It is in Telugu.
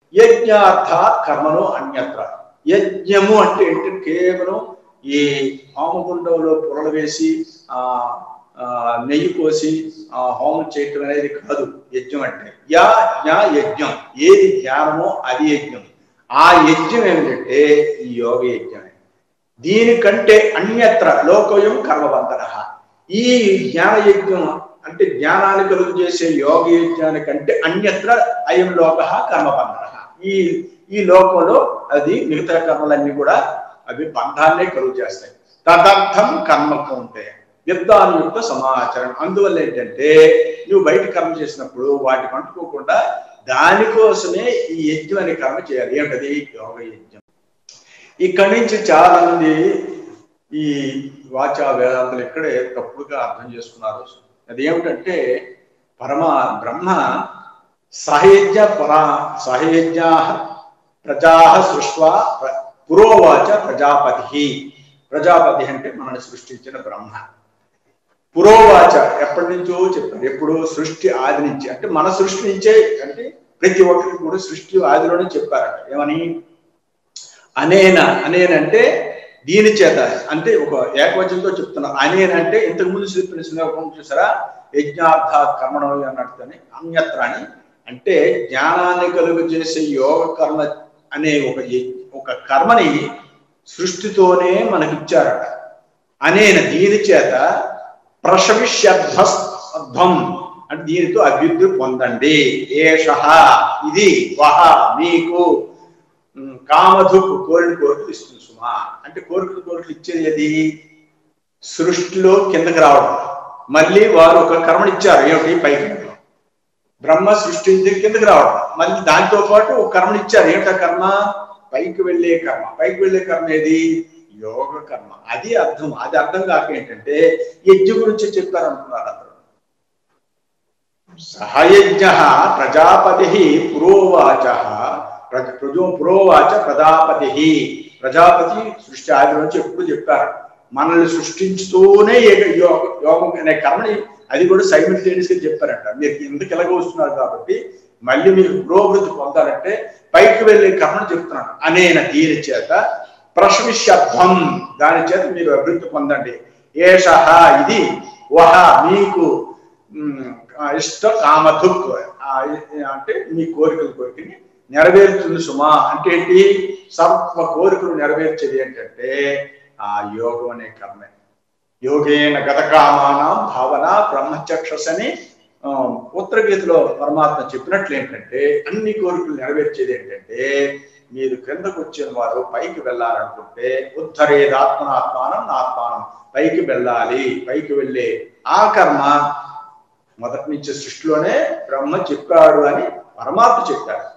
యజ్ఞార్థ కర్మను అన్యత్ర యజ్ఞము అంటే ఏంటంటే కేవలం ఈ హోమగుండంలో పొరలు వేసి ఆ ఆ, నెయ్యి పోసి ఆ హోమం చేయటం అనేది కాదు యజ్ఞం అంటే యా జ్ఞా యజ్ఞం ఏది జ్ఞానమో అది యజ్ఞం ఆ యజ్ఞం ఏమిటంటే ఈ యోగ యజ్ఞమే దీనికంటే అన్యత్ర లోకయం కర్మబంధన ఈ జ్ఞాన యజ్ఞం అంటే జ్ఞానాన్ని కలుగు చేసే యోగ యజ్ఞానికంటే అన్యత్ర అయం లోక కర్మబంధన ఈ ఈ లోకంలో అది మిగతా కర్మలన్నీ కూడా అవి బంధాన్నే కలుగు చేస్తాయి తదర్థం కర్మకు ఉంటాయి యుక్త సమాచారం అందువల్ల ఏంటంటే నువ్వు బయట కర్మ చేసినప్పుడు వాటికి అంటుకోకుండా దానికోసమే ఈ యజ్ఞం అనే కర్మ చేయాలి ఏమిటది యోగ యజ్ఞం ఇక్కడి నుంచి చాలా మంది ఈ వాచా వేదాంతులు ఇక్కడే తప్పుడుగా అర్థం చేసుకున్నారు అదేమిటంటే పరమ బ్రహ్మ సహయజ్ఞ పరా సహయజ్ఞ ప్రజా సృష్వా ప్ర- పురోవాచ ప్రజాపతి ప్రజాపతి అంటే మనల్ని సృష్టించిన బ్రహ్మ పురోవాచ ఎప్పటి నుంచో చెప్పారు ఎప్పుడు సృష్టి ఆది నుంచి అంటే మన సృష్టి నుంచే అంటే ప్రతి ఒక్కరికి కూడా సృష్టి ఆదిలోనే చెప్పారట ఏమని అనేన అనేనంటే దీని చేత అంటే ఒక ఏకవచనంతో చెప్తున్నారు అనేనంటే ఇంతకు ముందు చెప్పిన శ్లోకం చూసారా యజ్ఞార్థ కర్మణం అన్నట్టుని అన్యత్ర అని అంటే జ్ఞానాన్ని కలుగు చేసే యోగ కర్మ అనే ఒక యజ్- ఒక కర్మని సృష్టితోనే మనకిచ్చారట అనేన దీని చేత ప్రశవిష్యధ్వం అంటే దీనితో అభివృద్ధి పొందండి ఏష ఇది వహ మీకు ఉమ్, కామధుక్ కోరిన కోరికలు ఇస్తుంది సుమా అంటే కోరికలు కోరికలు ఇచ్చేది ఏది సృష్టిలో కిందకి రావడం మళ్ళీ వారు ఒక కర్మని ఇచ్చారు ఏమిటి పైకి వెళ్ళడం. బ్రహ్మ సృష్టించి కిందకి రావడం మళ్ళీ దాంతో పాటు ఒక కర్మని ఇచ్చారు ఏమిటా కర్మ పైకి వెళ్ళే కర్మ పైకి వెళ్ళే కర్మ ఏది యోగ కర్మ అది అర్థం అది అర్థం కాక ఏంటంటే యజ్ఞ గురించి చెప్పారు అనుకున్నారు అందరూ సహయజ్ఞ ప్రజాపతి పురోవాచ ప్రజ ప్రజో పురోవాచ ప్రజాపతి ప్రజాపతి సృష్టి ఆది నుంచి ఎప్పుడు చెప్పారు మనల్ని సృష్టించుతూనే ఏక- యోగ- యోగం అనే కర్మని అది కూడా సైమిల్టేనియస్ గా చెప్పారంట మీరు ఎందుకు ఎలాగ వస్తున్నారు కాబట్టి మళ్ళీ మీరు పురోభివృద్ధి పొందాలంటే పైకి వెళ్ళే కర్మను చెప్తున్నాను అనేన దీని చేత ప్రశ్నిష్యత్వం దాని చేత మీరు అభివృద్ధి పొందండి ఏష ఇది వహ మీకు ఉమ్, ఆ ఇష్ట కామధుక్ ఆ, అంటే మీ కోరికల కోరికని నెరవేరుతుంది సుమా అంటే ఏంటి సర్వ కోరికలు నెరవేర్చేది ఏంటంటే ఆ యోగం అనే కర్మే యోగేన గతకామానం భావన బ్రహ్మచక్షసని ఆ, ఉత్తర గీతలో పరమాత్మ చెప్పినట్లు ఏంటంటే అన్ని కోరికలు నెరవేర్చేది ఏంటంటే మీరు క్రిందకు వచ్చిన వారు పైకి వెళ్ళాలనుకుంటే ఉద్ధరేదాత్మనాత్మానం ఆత్మానం పైకి వెళ్ళాలి పైకి వెళ్ళే ఆ కర్మ మొదటి నుంచి సృష్టిలోనే బ్రహ్మ చెప్పాడు అని పరమాత్మ చెప్పాడు